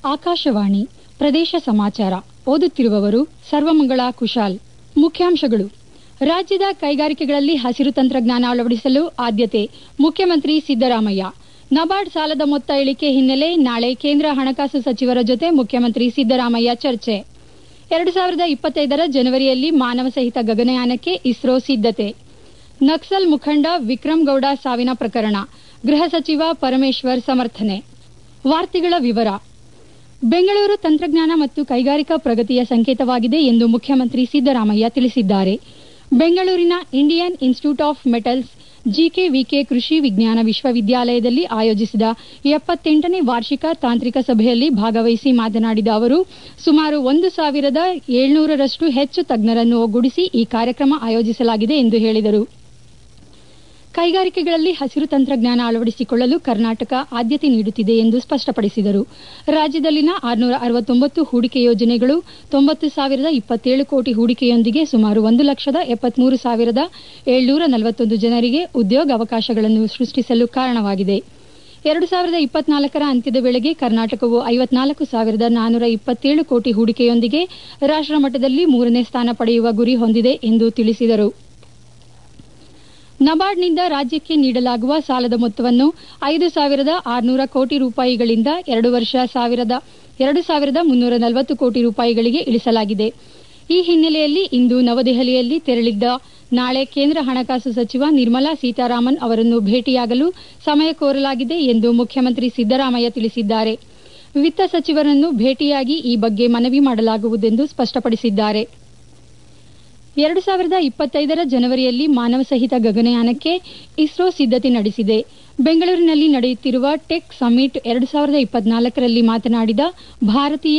ಆಕಾಶವಾಣಿ ಪ್ರದೇಶ ಸಮಾಚಾರ ಓದುತ್ತಿರುವವರು ಸರ್ವಮಂಗಳ ಕುಶಾಲ್ ಮುಖ್ಯಾಂಶಗಳು ರಾಜ್ಯದ ಕೈಗಾರಿಕೆಗಳಲ್ಲಿ ಹಸಿರು ತಂತ್ರಜ್ಞಾನ ಅಳವಡಿಸಲು ಆದ್ಯತೆ ಮುಖ್ಯಮಂತ್ರಿ ಸಿದ್ದರಾಮಯ್ಯ ನಬಾರ್ಡ್ ಸಾಲದ ಮೊತ್ತ ಇಳಿಕೆ ಹಿನ್ನೆಲೆ ನಾಳೆ ಕೇಂದ್ರ ಹಣಕಾಸು ಸಚಿವರ ಜೊತೆ ಮುಖ್ಯಮಂತ್ರಿ ಸಿದ್ದರಾಮಯ್ಯ ಚರ್ಚೆ ಎರಡು ಸಾವಿರದ ಇಪ್ಪತ್ತೈದರ ಜನವರಿಯಲ್ಲಿ ಮಾನವ ಸಹಿತ ಗಗನಯಾನಕ್ಕೆ ಇಸ್ರೋ ಸಿದ್ದತೆ ನಕ್ಸಲ್ ಮುಖಂಡ ವಿಕ್ರಮ್ ಗೌಡ ಸಾವಿನ ಪ್ರಕರಣ ಗೃಹ ಸಚಿವ ಪರಮೇಶ್ವರ್ ಸಮರ್ಥನೆ ವಾರ್ತೆಗಳ ವಿವರ ಬೆಂಗಳೂರು ತಂತ್ರಜ್ಞಾನ ಮತ್ತು ಕೈಗಾರಿಕಾ ಪ್ರಗತಿಯ ಸಂಕೇತವಾಗಿದೆ ಎಂದು ಮುಖ್ಯಮಂತ್ರಿ ಸಿದ್ದರಾಮಯ್ಯ ತಿಳಿಸಿದ್ದಾರೆ ಬೆಂಗಳೂರಿನ Indian Institute of Metals GKVK ಕೃಷಿ ವಿಜ್ಞಾನ ವಿಶ್ವವಿದ್ಯಾಲಯದಲ್ಲಿ ಆಯೋಜಿಸಿದ ಎಪ್ಪತ್ತೆಂಟನೇ ವಾರ್ಷಿಕ ತಾಂತ್ರಿಕ ಸಭೆಯಲ್ಲಿ ಭಾಗವಹಿಸಿ ಮಾತನಾಡಿದ ಅವರು ಸುಮಾರು ಒಂದು ಸಾವಿರದ ಏಳ್ನೂರರಷ್ಟು ಹೆಚ್ಚು ತಜ್ಞರನ್ನು ಒಗ್ಗೂಡಿಸಿ ಈ ಕಾರ್ಯಕ್ರಮ ಆಯೋಜಿಸಲಾಗಿದೆ ಎಂದು ಹೇಳಿದರು ಕೈಗಾರಿಕೆಗಳಲ್ಲಿ ಹಸಿರು ತಂತ್ರಜ್ಞಾನ ಅಳವಡಿಸಿಕೊಳ್ಳಲು ಕರ್ನಾಟಕ ಆದ್ಯತೆ ನೀಡುತ್ತಿದೆ ಎಂದು ಸ್ಪಷ್ಟಪಡಿಸಿದರು ರಾಜ್ಯದಲ್ಲಿನ ಆರುನೂರ ಅರವತ್ತೊಂಬತ್ತು ಹೂಡಿಕೆ ಯೋಜನೆಗಳು ತೊಂಬತ್ತು ಸಾವಿರದ ಇಪ್ಪತ್ತೇಳು ಕೋಟಿ ಹೂಡಿಕೆಯೊಂದಿಗೆ ಸುಮಾರು ಒಂದು ಲಕ್ಷದ ಎಪ್ಪತ್ಮೂರು ಸಾವಿರದ ಏಳ್ನೂರ ನಲವತ್ತೊಂದು ಜನರಿಗೆ ಉದ್ಯೋಗಾವಕಾಶಗಳನ್ನು ಸೃಷ್ಟಿಸಲು ಕಾರಣವಾಗಿದೆ ಎರಡು ಸಾವಿರದ ಇಪ್ಪತ್ನಾಲ್ಕರ ಅಂತ್ಯದ ವೇಳೆಗೆ ಕರ್ನಾಟಕವು ಐವತ್ನಾಲ್ಕು ಸಾವಿರದ ನಾನೂರ ಇಪ್ಪತ್ತೇಳು ಕೋಟಿ ಹೂಡಿಕೆಯೊಂದಿಗೆ ರಾಷ್ಟಮಟ್ಟದಲ್ಲಿ ಮೂರನೇ ಸ್ಥಾನ ಪಡೆಯುವ ಗುರಿ ಹೊಂದಿದೆ ಎಂದು ತಿಳಿಸಿದರು ನಬಾರ್ಡ್ನಿಂದ ರಾಜ್ಯಕ್ಕೆ ನೀಡಲಾಗುವ ಸಾಲದ ಮೊತ್ತವನ್ನು ಐದು ಸಾವಿರದ ಆರುನೂರ ಕೋಟಿ ರೂಪಾಯಿಗಳಿಂದ ಎರಡು ವರ್ಷ ಸಾವಿರದ ಎರಡು ಸಾವಿರದ ಮುನ್ನೂರ ನಲವತ್ತು ಕೋಟಿ ರೂಪಾಯಿಗಳಿಗೆ ಇಳಿಸಲಾಗಿದೆ ಈ ಹಿನ್ನೆಲೆಯಲ್ಲಿ ಇಂದು ನವದೆಹಲಿಯಲ್ಲಿ ತೆರಳಿದ್ದ ನಾಳೆ ಕೇಂದ್ರ ಹಣಕಾಸು ಸಚಿವ ನಿರ್ಮಲಾ ಸೀತಾರಾಮನ್ ಅವರನ್ನು ಭೇಟಿಯಾಗಲು ಸಮಯ ಕೋರಲಾಗಿದೆ ಎಂದು ಮುಖ್ಯಮಂತ್ರಿ ಸಿದ್ದರಾಮಯ್ಯ ತಿಳಿಸಿದ್ದಾರೆ ವಿತ್ತ ಸಚಿವರನ್ನು ಭೇಟಿಯಾಗಿ ಈ ಬಗ್ಗೆ ಮನವಿ ಮಾಡಲಾಗುವುದೆಂದು ಸ್ಪಷ್ಟಪಡಿಸಿದ್ದಾರೆ ಎರಡು ಸಾವಿರದ ಇಪ್ಪತ್ತೈದರ ಜನವರಿಯಲ್ಲಿ ಮಾನವ ಸಹಿತ ಗಗನಯಾನಕ್ಕೆ ಇಸ್ರೋ ಸಿದ್ದತೆ ನಡೆಸಿದೆ ಬೆಂಗಳೂರಿನಲ್ಲಿ ನಡೆಯುತ್ತಿರುವ ಟೆಕ್ ಸಮಿಟ್ ಎರಡು ಸಾವಿರದ ಇಪ್ಪತ್ನಾಲ್ಕರಲ್ಲಿ ಮಾತನಾಡಿದ ಭಾರತೀಯ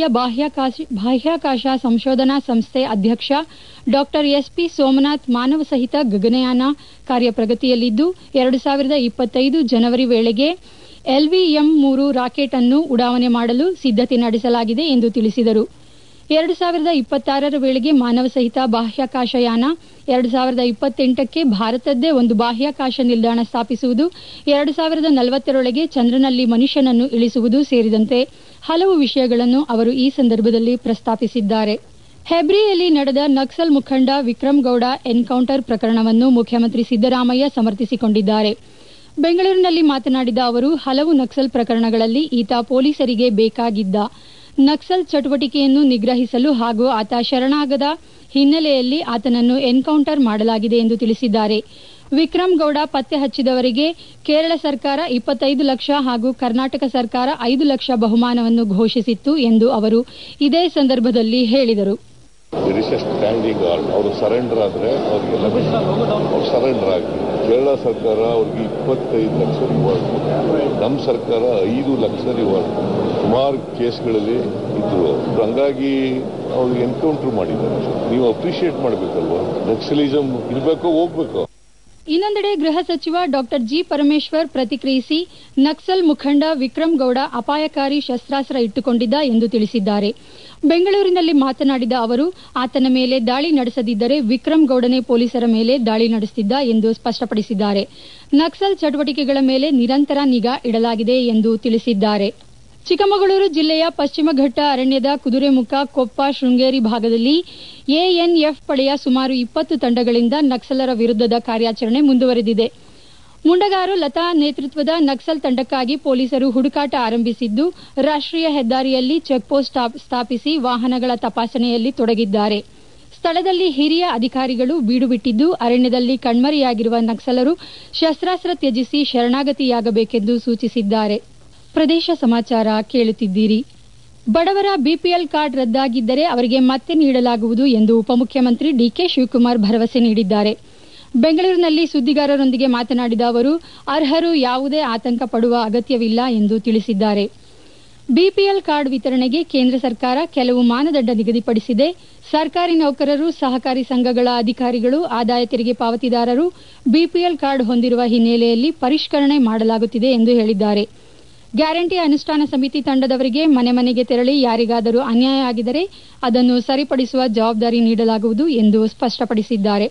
ಬಾಹ್ಯಾಕಾಶ ಸಂಶೋಧನಾ ಸಂಸ್ಥೆ ಅಧ್ಯಕ್ಷ ಡಾ ಎಸ್ಪಿ ಸೋಮನಾಥ್ ಮಾನವ ಸಹಿತ ಗಗನಯಾನ ಕಾರ್ಯ ಪ್ರಗತಿಯಲ್ಲಿದ್ದು ಎರಡು ಸಾವಿರದ ಇಪ್ಪತ್ತೈದು ಜನವರಿ ವೇಳೆಗೆ ಎಲ್ವಿಎಂ ಮೂರು ರಾಕೆಟ್ ಅನ್ನು ಉಡಾವಣೆ ಮಾಡಲು ಸಿದ್ದತೆ ನಡೆಸಲಾಗಿದೆ ಎಂದು ತಿಳಿಸಿದರು ಎರಡು ಸಾವಿರದ ಇಪ್ಪತ್ತಾರರ ವೇಳೆಗೆ ಮಾನವ ಸಹಿತ ಬಾಹ್ಯಾಕಾಶಯಾನ ಎರಡು ಸಾವಿರದ ಇಪ್ಪತ್ತೆಂಟಕ್ಕೆ ಭಾರತದ್ದೇ ಒಂದು ಬಾಹ್ಯಾಕಾಶ ನಿಲ್ದಾಣ ಸ್ಥಾಪಿಸುವುದು ಎರಡು ಸಾವಿರದ ನಲವತ್ತರೊಳಗೆ ಚಂದ್ರನಲ್ಲಿ ಮನುಷ್ಯನನ್ನು ಇಳಿಸುವುದು ಸೇರಿದಂತೆ ಹಲವು ವಿಷಯಗಳನ್ನು ಅವರು ಈ ಸಂದರ್ಭದಲ್ಲಿ ಪ್ರಸ್ತಾಪಿಸಿದ್ದಾರೆ ಹೆಬ್ರಿಯಲ್ಲಿ ನಡೆದ ನಕ್ಸಲ್ ಮುಖಂಡ ವಿಕ್ರಮ್ ಗೌಡ ಎನ್ಕೌಂಟರ್ ಪ್ರಕರಣವನ್ನು ಮುಖ್ಯಮಂತ್ರಿ ಸಿದ್ದರಾಮಯ್ಯ ಸಮರ್ಥಿಸಿಕೊಂಡಿದ್ದಾರೆ ಬೆಂಗಳೂರಿನಲ್ಲಿ ಮಾತನಾಡಿದ ಅವರು ಹಲವು ನಕ್ಸಲ್ ಪ್ರಕರಣಗಳಲ್ಲಿ ಈತ ಪೊಲೀಸರಿಗೆ ಬೇಕಾಗಿದ್ದ ನಕ್ಸಲ್ ಚಟುವಟಿಕೆಯನ್ನು ನಿಗ್ರಹಿಸಲು ಹಾಗೂ ಆತ ಶರಣಾಗದ ಹಿನ್ನೆಲೆಯಲ್ಲಿ ಆತನನ್ನು ಎನ್ಕೌಂಟರ್ ಮಾಡಲಾಗಿದೆ ಎಂದು ತಿಳಿಸಿದ್ದಾರೆ ವಿಕ್ರಮ್ ಗೌಡ ಪತ್ತೆ ಹಚ್ಚಿದವರಿಗೆ ಕೇರಳ ಸರ್ಕಾರ ಇಪ್ಪತ್ತೈದು ಲಕ್ಷ ಹಾಗೂ ಕರ್ನಾಟಕ ಸರ್ಕಾರ ಐದು ಲಕ್ಷ ಬಹುಮಾನವನ್ನು ಘೋಷಿಸಿತ್ತು ಎಂದು ಅವರು ಇದೇ ಸಂದರ್ಭದಲ್ಲಿ ಹೇಳಿದರು ಸ್ಟ್ಯಾಂಡಿಂಗ್ ಆರ್ಡರ್ ಅವರು ಸರೆಂಡರ್ ಆದರೆ ಅವ್ರಿಗೆಲ್ಲ ಅವ್ರು ಸರೆಂಡರ್ ಆಗಿ ಕೇರಳ ಸರ್ಕಾರ ಅವ್ರಿಗೆ ಇಪ್ಪತ್ತೈದು ಲಕ್ಷ ರಿವಾರ್ಡ್ ನಮ್ಮ ಸರ್ಕಾರ ಐದು ಲಕ್ಷ ರಿವಾರ್ಡ್ ಸುಮಾರು ಕೇಸ್ಗಳಲ್ಲಿ ಇದ್ರು ಹಂಗಾಗಿ ಅವ್ರಿಗೆ ಎನ್ಕೌಂಟರ್ ಮಾಡಿದ್ದಾರೆ ನೀವು ಅಪ್ರಿಷಿಯೇಟ್ ಮಾಡಬೇಕಲ್ವಾ ನಕ್ಸಲಿಸಮ್ ಇರಬೇಕೋ ಹೋಗ್ಬೇಕು ಇನ್ನೊಂದೆಡೆ ಗೃಹ ಸಚಿವ ಡಾ ಜಿ ಪರಮೇಶ್ವರ್ ಪ್ರತಿಕ್ರಿಯಿಸಿ ನಕ್ಸಲ್ ಮುಖಂಡ ವಿಕ್ರಮ್ ಗೌಡ ಅಪಾಯಕಾರಿ ಶಸ್ತ್ರಾಸ್ತ್ರ ಇಟ್ಟುಕೊಂಡಿದ್ದ ಎಂದು ತಿಳಿಸಿದ್ದಾರೆ ಬೆಂಗಳೂರಿನಲ್ಲಿ ಮಾತನಾಡಿದ ಅವರು ಆತನ ಮೇಲೆ ದಾಳಿ ನಡೆಸದಿದ್ದರೆ ವಿಕ್ರಮ್ ಗೌಡನೇ ಪೊಲೀಸರ ಮೇಲೆ ದಾಳಿ ನಡೆಸುತ್ತಿದ್ದ ಎಂದು ಸ್ಪಷ್ಟಪಡಿಸಿದ್ದಾರೆ ನಕ್ಸಲ್ ಚಟುವಟಿಕೆಗಳ ಮೇಲೆ ನಿರಂತರ ನಿಗಾ ಇಡಲಾಗಿದೆ ಎಂದು ತಿಳಿಸಿದ್ದಾರೆ ಚಿಕ್ಕಮಗಳೂರು ಜಿಲ್ಲೆಯ ಪಶ್ಚಿಮ ಘಟ್ಟ ಅರಣ್ಯದ ಕುದುರೆಮುಖ ಕೊಪ್ಪ ಶೃಂಗೇರಿ ಭಾಗದಲ್ಲಿ ಎಎನ್ಎಫ್ ಪಡೆಯ ಸುಮಾರು ಇಪ್ಪತ್ತು ತಂಡಗಳಿಂದ ನಕ್ಸಲರ ವಿರುದ್ಧದ ಕಾರ್ಯಾಚರಣೆ ಮುಂದುವರೆದಿದೆ ಮುಂಡಗಾರು ಲತಾ ನೇತೃತ್ವದ ನಕ್ಸಲ್ ತಂಡಕ್ಕಾಗಿ ಪೊಲೀಸರು ಹುಡುಕಾಟ ಆರಂಭಿಸಿದ್ದು ರಾಷ್ಟೀಯ ಹೆದ್ದಾರಿಯಲ್ಲಿ ಚೆಕ್ಪೋಸ್ಟ್ ಸ್ಥಾಪಿಸಿ ವಾಹನಗಳ ತಪಾಸಣೆಯಲ್ಲಿ ತೊಡಗಿದ್ದಾರೆ ಸ್ಥಳದಲ್ಲಿ ಹಿರಿಯ ಅಧಿಕಾರಿಗಳು ಬೀಡು ಬಿಟ್ಟಿದ್ದು ಅರಣ್ಯದಲ್ಲಿ ಕಣ್ಮರೆಯಾಗಿರುವ ನಕ್ಸಲರು ಶಸ್ತ್ರಾಸ್ತ್ರ ತ್ಯಜಿಸಿ ಶರಣಾಗತಿಯಾಗಬೇಕೆಂದು ಸೂಚಿಸಿದ್ದಾರೆ ಪ್ರದೇಶ ಸಮಾಚಾರ ಕೇಳುತ್ತಿದ್ದೀರಿ ಬಡವರ ಬಿಪಿಎಲ್ ಕಾರ್ಡ್ ರದ್ದಾಗಿದ್ದರೆ ಅವರಿಗೆ ಮತ್ತೆ ನೀಡಲಾಗುವುದು ಎಂದು ಉಪಮುಖ್ಯಮಂತ್ರಿ ಡಿಕೆ ಶಿವಕುಮಾರ್ ಭರವಸೆ ನೀಡಿದ್ದಾರೆ ಬೆಂಗಳೂರಿನಲ್ಲಿ ಸುದ್ದಿಗಾರರೊಂದಿಗೆ ಮಾತನಾಡಿದ ಅವರು ಅರ್ಹರು ಯಾವುದೇ ಆತಂಕ ಪಡುವ ಅಗತ್ಯವಿಲ್ಲ ಎಂದು ತಿಳಿಸಿದ್ದಾರೆ ಬಿಪಿಎಲ್ ಕಾರ್ಡ್ ವಿತರಣೆಗೆ ಕೇಂದ್ರ ಸರ್ಕಾರ ಕೆಲವು ಮಾನದಂಡ ನಿಗದಿಪಡಿಸಿದೆ ಸರ್ಕಾರಿ ನೌಕರರು ಸಹಕಾರಿ ಸಂಘಗಳ ಅಧಿಕಾರಿಗಳು ಆದಾಯ ತೆರಿಗೆ ಪಾವತಿದಾರರು ಬಿಪಿಎಲ್ ಕಾರ್ಡ್ ಹೊಂದಿರುವ ಹಿನ್ನೆಲೆಯಲ್ಲಿ ಪರಿಷ್ಕರಣೆ ಮಾಡಲಾಗುತ್ತಿದೆ ಎಂದು ಹೇಳಿದ್ದಾರೆ ಗ್ಯಾರಂಟಿ ಅನುಷ್ಠಾನ ಸಮಿತಿ ತಂಡದವರಿಗೆ ಮನೆ ಮನೆಗೆ ತೆರಳಿ ಯಾರಿಗಾದರೂ ಅನ್ಯಾಯ ಆಗಿದರೆ ಅದನ್ನು ಸರಿಪಡಿಸುವ ಜವಾಬ್ದಾರಿ ನೀಡಲಾಗುವುದು ಎಂದು ಸ್ಪಷ್ಟಪಡಿಸಿದ್ದಾರೆ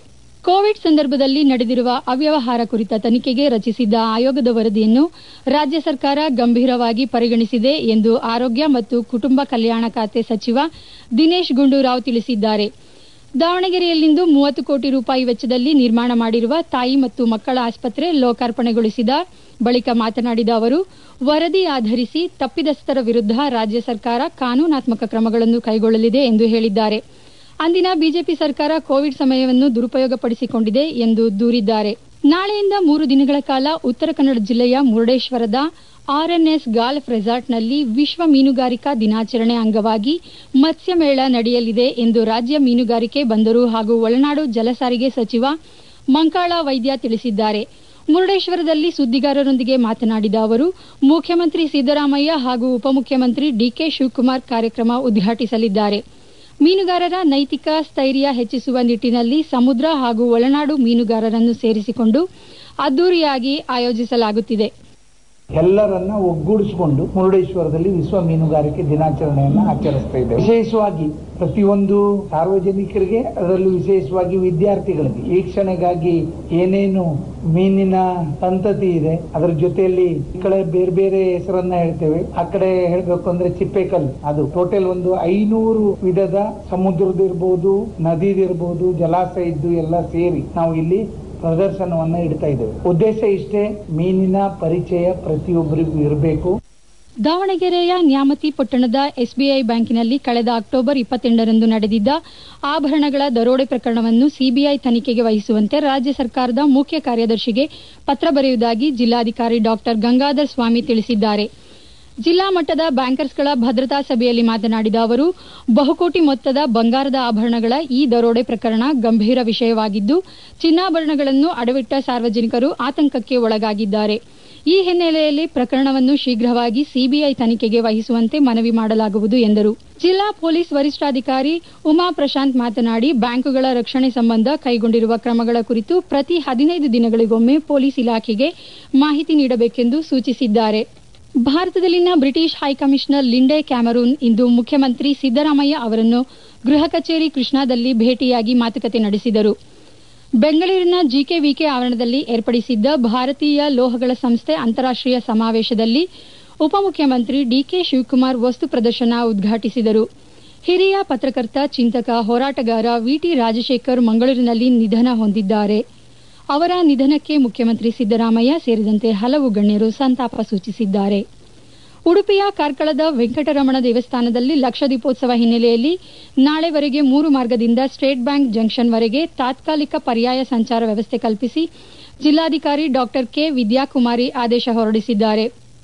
ಕೋವಿಡ್ ಸಂದರ್ಭದಲ್ಲಿ ನಡೆದಿರುವ ಅವ್ಯವಹಾರ ಕುರಿತ ತನಿಖೆಗೆ ರಚಿಸಿದ್ದ ಆಯೋಗದ ವರದಿಯನ್ನು ರಾಜ್ಯ ಸರ್ಕಾರ ಗಂಭೀರವಾಗಿ ಪರಿಗಣಿಸಿದೆ ಎಂದು ಆರೋಗ್ಯ ಮತ್ತು ಕುಟುಂಬ ಕಲ್ಯಾಣ ಖಾತೆ ಸಚಿವ ದಿನೇಶ್ ಗುಂಡೂರಾವ್ ತಿಳಿಸಿದ್ದಾರೆ ದಾವಣಗೆರೆಯಲ್ಲಿಂದು ಮೂವತ್ತು ಕೋಟಿ ರೂಪಾಯಿ ವೆಚ್ಚದಲ್ಲಿ ನಿರ್ಮಾಣ ಮಾಡಿರುವ ತಾಯಿ ಮತ್ತು ಮಕ್ಕಳ ಆಸ್ಪತ್ರೆ ಲೋಕಾರ್ಪಣೆಗೊಳಿಸಿದ ಬಳಿಕ ಮಾತನಾಡಿದ ಅವರು ವರದಿ ಆಧರಿಸಿ ತಪ್ಪಿತಸ್ಥರ ವಿರುದ್ಧ ರಾಜ್ಯ ಸರ್ಕಾರ ಕಾನೂನಾತ್ಮಕ ಕ್ರಮಗಳನ್ನು ಕೈಗೊಳ್ಳಲಿದೆ ಎಂದು ಹೇಳಿದ್ದಾರೆ ಅಂದಿನ ಬಿಜೆಪಿ ಸರ್ಕಾರ ಕೋವಿಡ್ ಸಮಯವನ್ನು ದುರುಪಯೋಗಪಡಿಸಿಕೊಂಡಿದೆ ಎಂದು ದೂರಿದ್ದಾರೆ ನಾಳೆಯಿಂದ ಮೂರು ದಿನಗಳ ಕಾಲ ಉತ್ತರ ಕನ್ನಡ ಜಿಲ್ಲೆಯ ಮುರುಡೇಶ್ವರದ ಆರ್ಎನ್ಎಸ್ ಗಾಲ್ಫ್ ರೆಸಾರ್ಟ್ನಲ್ಲಿ ವಿಶ್ವ ಮೀನುಗಾರಿಕಾ ದಿನಾಚರಣೆ ಅಂಗವಾಗಿ ಮತ್ಸ್ಯ ಮೇಳ ನಡೆಯಲಿದೆ ಎಂದು ರಾಜ್ಯ ಮೀನುಗಾರಿಕೆ ಬಂದರು ಹಾಗೂ ಒಳನಾಡು ಜಲಸಾರಿಗೆ ಸಚಿವ ಮಂಕಾಳ ವೈದ್ಯ ತಿಳಿಸಿದ್ದಾರೆ ಮುರುಡೇಶ್ವರದಲ್ಲಿ ಸುದ್ದಿಗಾರರೊಂದಿಗೆ ಮಾತನಾಡಿದ ಅವರು ಮುಖ್ಯಮಂತ್ರಿ ಸಿದ್ದರಾಮಯ್ಯ ಹಾಗೂ ಉಪಮುಖ್ಯಮಂತ್ರಿ ಡಿಕೆ ಶಿವಕುಮಾರ್ ಕಾರ್ಯಕ್ರಮ ಉದ್ಘಾಟಿಸಲಿದ್ದಾರೆ ಮೀನುಗಾರರ ನೈತಿಕ ಸ್ಥೈರ್ಯ ಹೆಚ್ಚಿಸುವ ನಿಟ್ಟಿನಲ್ಲಿ ಸಮುದ್ರ ಹಾಗೂ ಒಳನಾಡು ಮೀನುಗಾರರನ್ನು ಸೇರಿಸಿಕೊಂಡು ಅದ್ದೂರಿಯಾಗಿ ಆಯೋಜಿಸಲಾಗುತ್ತಿದೆ ಎಲ್ಲರನ್ನ ಒಗ್ಗೂಡಿಸಿಕೊಂಡು ಮುರುಡೇಶ್ವರದಲ್ಲಿ ವಿಶ್ವ ಮೀನುಗಾರಿಕೆ ದಿನಾಚರಣೆಯನ್ನ ಆಚರಿಸ್ತಾ ಇದ್ದೇವೆ ವಿಶೇಷವಾಗಿ ಪ್ರತಿಯೊಂದು ಸಾರ್ವಜನಿಕರಿಗೆ ಅದರಲ್ಲೂ ವಿಶೇಷವಾಗಿ ವಿದ್ಯಾರ್ಥಿಗಳಿಗೆ ವೀಕ್ಷಣೆಗಾಗಿ ಏನೇನು ಮೀನಿನ ಸಂತತಿ ಇದೆ ಅದರ ಜೊತೆಯಲ್ಲಿ ಈ ಕಡೆ ಬೇರೆ ಬೇರೆ ಹೆಸರನ್ನ ಹೇಳ್ತೇವೆ ಆ ಕಡೆ ಹೇಳ್ಬೇಕು ಅಂದ್ರೆ ಚಿಪ್ಪೆಕಲ್ ಅದು ಟೋಟಲ್ ಒಂದು ಐನೂರು ವಿಧದ ಸಮುದ್ರದಿರ್ಬೋದು ನದಿದಿರ್ಬೋದು ಜಲಾಶಯ ಇದ್ದು ಎಲ್ಲ ಸೇರಿ ನಾವು ಇಲ್ಲಿ ಪ್ರದರ್ಶನವನ್ನ ಇಡ್ತಾ ಇದ್ದೇವೆ ಉದ್ದೇಶ ಇಷ್ಟೇ ಮೀನಿನ ಪರಿಚಯ ಪ್ರತಿಯೊಬ್ಬರಿಗೂ ಇರಬೇಕು ದಾವಣಗೆರೆಯ ನ್ಯಾಮತಿ ಪಟ್ಟಣದ ಎಸ್ಬಿಐ ಬ್ಯಾಂಕಿನಲ್ಲಿ ಕಳೆದ ಅಕ್ಟೋಬರ್ ಇಪ್ಪತ್ತೆಂಟರಂದು ನಡೆದಿದ್ದ ಆಭರಣಗಳ ದರೋಡೆ ಪ್ರಕರಣವನ್ನು ಸಿಬಿಐ ತನಿಖೆಗೆ ವಹಿಸುವಂತೆ ರಾಜ್ಯ ಸರ್ಕಾರದ ಮುಖ್ಯ ಕಾರ್ಯದರ್ಶಿಗೆ ಪತ್ರ ಬರೆಯುವುದಾಗಿ ಜಿಲ್ಲಾಧಿಕಾರಿ ಡಾ ಗಂಗಾಧರ್ ಸ್ವಾಮಿ ತಿಳಿಸಿದ್ದಾರೆ ಜಿಲ್ಲಾ ಮಟ್ಟದ ಬ್ಯಾಂಕರ್ಸ್ಗಳ ಭದ್ರತಾ ಸಭೆಯಲ್ಲಿ ಮಾತನಾಡಿದ ಅವರು ಬಹುಕೋಟಿ ಮೊತ್ತದ ಬಂಗಾರದ ಆಭರಣಗಳ ಈ ದರೋಡೆ ಪ್ರಕರಣ ಗಂಭೀರ ವಿಷಯವಾಗಿದ್ದು ಚಿನ್ನಾಭರಣಗಳನ್ನು ಅಡವಿಟ್ಟ ಸಾರ್ವಜನಿಕರು ಆತಂಕಕ್ಕೆ ಒಳಗಾಗಿದ್ದಾರೆ ಈ ಹಿನ್ನೆಲೆಯಲ್ಲಿ ಪ್ರಕರಣವನ್ನು ಶೀಘ್ರವಾಗಿ ಸಿಬಿಐ ತನಿಖೆಗೆ ವಹಿಸುವಂತೆ ಮನವಿ ಮಾಡಲಾಗುವುದು ಎಂದರು ಜಿಲ್ಲಾ ಪೊಲೀಸ್ ವರಿಷ್ಠಾಧಿಕಾರಿ ಉಮಾ ಪ್ರಶಾಂತ್ ಮಾತನಾಡಿ ಬ್ಯಾಂಕುಗಳ ರಕ್ಷಣೆ ಸಂಬಂಧ ಕೈಗೊಂಡಿರುವ ಕ್ರಮಗಳ ಕುರಿತು ಪ್ರತಿ ಹದಿನೈದು ದಿನಗಳಿಗೊಮ್ಮೆ ಪೊಲೀಸ್ ಇಲಾಖೆಗೆ ಮಾಹಿತಿ ನೀಡಬೇಕೆಂದು ಸೂಚಿಸಿದ್ದಾರೆ ಭಾರತದಲ್ಲಿನ ಬ್ರಿಟಿಷ್ ಹೈಕಮಿಷನರ್ ಲಿಂಡೆ ಕ್ಯಾಮರೂನ್ ಇಂದು ಮುಖ್ಯಮಂತ್ರಿ ಸಿದ್ದರಾಮಯ್ಯ ಅವರನ್ನು ಗೃಹ ಕಚೇರಿ ಕೃಷ್ಣಾದಲ್ಲಿ ಭೇಟಿಯಾಗಿ ಮಾತುಕತೆ ನಡೆಸಿದರು ಬೆಂಗಳೂರಿನ ಜಿಕೆವಿಕೆ ಆವರಣದಲ್ಲಿ ಏರ್ಪಡಿಸಿದ್ದ ಭಾರತೀಯ ಲೋಹಗಳ ಸಂಸ್ಥೆ ಅಂತಾರಾಷ್ಟೀಯ ಸಮಾವೇಶದಲ್ಲಿ ಉಪಮುಖ್ಯಮಂತ್ರಿ ಡಿಕೆ ಶಿವಕುಮಾರ್ ವಸ್ತು ಪ್ರದರ್ಶನ ಉದ್ಘಾಟಿಸಿದರು ಹಿರಿಯ ಪತ್ರಕರ್ತ ಚಿಂತಕ ಹೋರಾಟಗಾರ ವಿಟಿ ರಾಜಶೇಖರ್ ಮಂಗಳೂರಿನಲ್ಲಿ ನಿಧನ ಹೊಂದಿದ್ದಾರೆ ಅವರ ನಿಧನಕ್ಕೆ ಮುಖ್ಯಮಂತ್ರಿ ಸಿದ್ದರಾಮಯ್ಯ ಸೇರಿದಂತೆ ಹಲವು ಗಣ್ಯರು ಸಂತಾಪ ಸೂಚಿಸಿದ್ದಾರೆ ಉಡುಪಿಯ ಕಾರ್ಕಳದ ವೆಂಕಟರಮಣ ದೇವಸ್ಥಾನದಲ್ಲಿ ಲಕ್ಷ ದೀಪೋತ್ಸವ ಹಿನ್ನೆಲೆಯಲ್ಲಿ ನಾಳೆವರೆಗೆ ಮೂರು ಮಾರ್ಗದಿಂದ ಸ್ಟೇಟ್ ಬ್ಯಾಂಕ್ ಜಂಕ್ಷನ್ವರೆಗೆ ತಾತ್ಕಾಲಿಕ ಪರ್ಯಾಯ ಸಂಚಾರ ವ್ಯವಸ್ಥೆ ಕಲ್ಪಿಸಿ ಜಿಲ್ಲಾಧಿಕಾರಿ ಡಾ ಕೆ ವಿದ್ಯಾಕುಮಾರಿ ಆದೇಶ ಹೊರಡಿಸಿದ್ದಾರೆ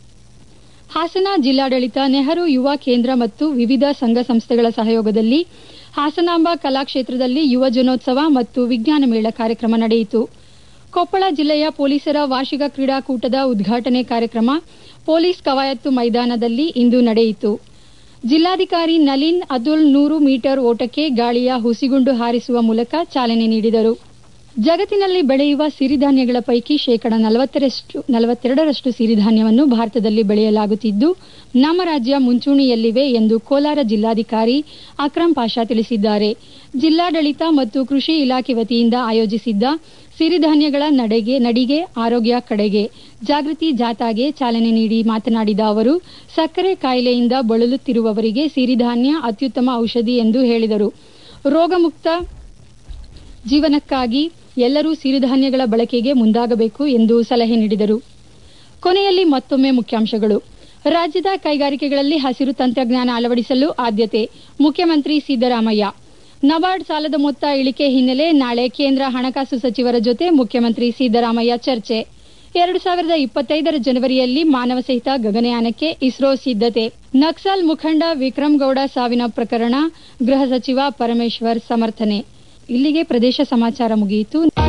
ಹಾಸನ ಜಿಲ್ಲಾಡಳಿತ ನೆಹರು ಯುವ ಕೇಂದ್ರ ಮತ್ತು ವಿವಿಧ ಸಂಘ ಸಂಸ್ಥೆಗಳ ಸಹಯೋಗದಲ್ಲಿ ಹಾಸನಾಂಬ ಕಲಾಕ್ಷೇತ್ರದಲ್ಲಿ ಯುವ ಜನೋತ್ಸವ ಮತ್ತು ವಿಜ್ಞಾನ ಮೇಳ ಕಾರ್ಯಕ್ರಮ ನಡೆಯಿತು ಕೊಪ್ಪಳ ಜಿಲ್ಲೆಯ ಪೊಲೀಸರ ವಾರ್ಷಿಕ ಕ್ರೀಡಾಕೂಟದ ಉದ್ಘಾಟನೆ ಕಾರ್ಯಕ್ರಮ ಪೊಲೀಸ್ ಕವಾಯತ್ತು ಮೈದಾನದಲ್ಲಿ ಇಂದು ನಡೆಯಿತು ಜಿಲ್ಲಾಧಿಕಾರಿ ನಲಿನ್ ಅತುಲ್ ನೂರು ಮೀಟರ್ ಓಟಕ್ಕೆ ಗಾಳಿಯ ಹುಸಿಗುಂಡು ಹಾರಿಸುವ ಮೂಲಕ ಚಾಲನೆ ನೀಡಿದರು ಜಗತ್ತಿನಲ್ಲಿ ಬೆಳೆಯುವ ಸಿರಿಧಾನ್ಯಗಳ ಪೈಕಿ ಶೇಕಡ ನಲವತ್ತೆರಡರಷ್ಟು ಸಿರಿಧಾನ್ಯವನ್ನು ಭಾರತದಲ್ಲಿ ಬೆಳೆಯಲಾಗುತ್ತಿದ್ದು ನಮ್ಮ ರಾಜ್ಯ ಮುಂಚೂಣಿಯಲ್ಲಿವೆ ಎಂದು ಕೋಲಾರ ಜಿಲ್ಲಾಧಿಕಾರಿ ಅಕ್ರಂ ಪಾಷಾ ತಿಳಿಸಿದ್ದಾರೆ ಜಿಲ್ಲಾಡಳಿತ ಮತ್ತು ಕೃಷಿ ಇಲಾಖೆ ವತಿಯಿಂದ ಆಯೋಜಿಸಿದ್ದ ಸಿರಿಧಾನ್ಯಗಳ ನಡೆಗೆ ನಡಿಗೆ ಆರೋಗ್ಯ ಕಡೆಗೆ ಜಾಗೃತಿ ಜಾಥಾಗೆ ಚಾಲನೆ ನೀಡಿ ಮಾತನಾಡಿದ ಅವರು ಸಕ್ಕರೆ ಕಾಯಿಲೆಯಿಂದ ಬಳಲುತ್ತಿರುವವರಿಗೆ ಸಿರಿಧಾನ್ಯ ಅತ್ಯುತ್ತಮ ಔಷಧಿ ಎಂದು ಹೇಳಿದರು ರೋಗಮುಕ್ತ ಜೀವನಕ್ಕಾಗಿ ಎಲ್ಲರೂ ಸಿರಿಧಾನ್ಯಗಳ ಬಳಕೆಗೆ ಮುಂದಾಗಬೇಕು ಎಂದು ಸಲಹೆ ನೀಡಿದರು ಕೊನೆಯಲ್ಲಿ ಮತ್ತೊಮ್ಮೆ ಮುಖ್ಯಾಂಶಗಳು ರಾಜ್ಯದ ಕೈಗಾರಿಕೆಗಳಲ್ಲಿ ಹಸಿರು ತಂತ್ರಜ್ಞಾನ ಅಳವಡಿಸಲು ಆದ್ಯತೆ ಮುಖ್ಯಮಂತ್ರಿ ಸಿದ್ದರಾಮಯ್ಯ ನಬಾರ್ಡ್ ಸಾಲದ ಮೊತ್ತ ಇಳಿಕೆ ಹಿನ್ನೆಲೆ ನಾಳೆ ಕೇಂದ್ರ ಹಣಕಾಸು ಸಚಿವರ ಜೊತೆ ಮುಖ್ಯಮಂತ್ರಿ ಸಿದ್ದರಾಮಯ್ಯ ಚರ್ಚೆ ಎರಡು ಸಾವಿರದ ಇಪ್ಪತ್ತೈದರ ಜನವರಿಯಲ್ಲಿ ಮಾನವ ಸಹಿತ ಗಗನಯಾನಕ್ಕೆ ಇಸ್ರೋ ಸಿದ್ದತೆ ನಕ್ಸಲ್ ಮುಖಂಡ ವಿಕ್ರಮ್ ಗೌಡ ಸಾವಿನ ಪ್ರಕರಣ ಗೃಹ ಸಚಿವ ಪರಮೇಶ್ವರ್ ಸಮರ್ಥನೆ ಇಲ್ಲಿಗೆ ಪ್ರದೇಶ ಸಮಾಚಾರ ಮುಗಿಯಿತು